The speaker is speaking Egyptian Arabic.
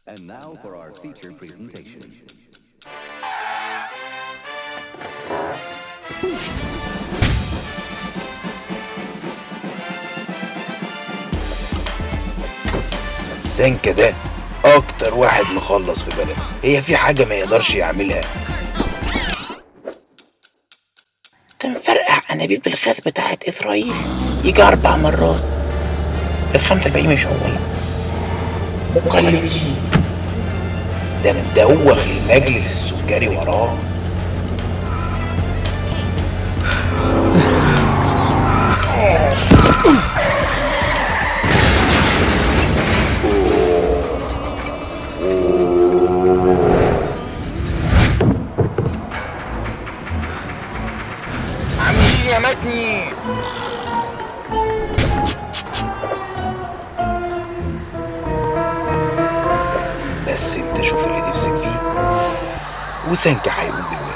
And now for our feature presentation. سانكا ده اكتر واحد مخلص في بلده هي في حاجة ما يقدرش يعملها ده مفرقع انابيب بالغاز بتاعت اسرائيل يجي اربع مرات الخمسة الباقيين مش هو مقلدين ده مدوخ المجلس السكري وراه عاملين يا متني بس انت شوف اللي نفسك فيه وسانكا هيقوم بالواجب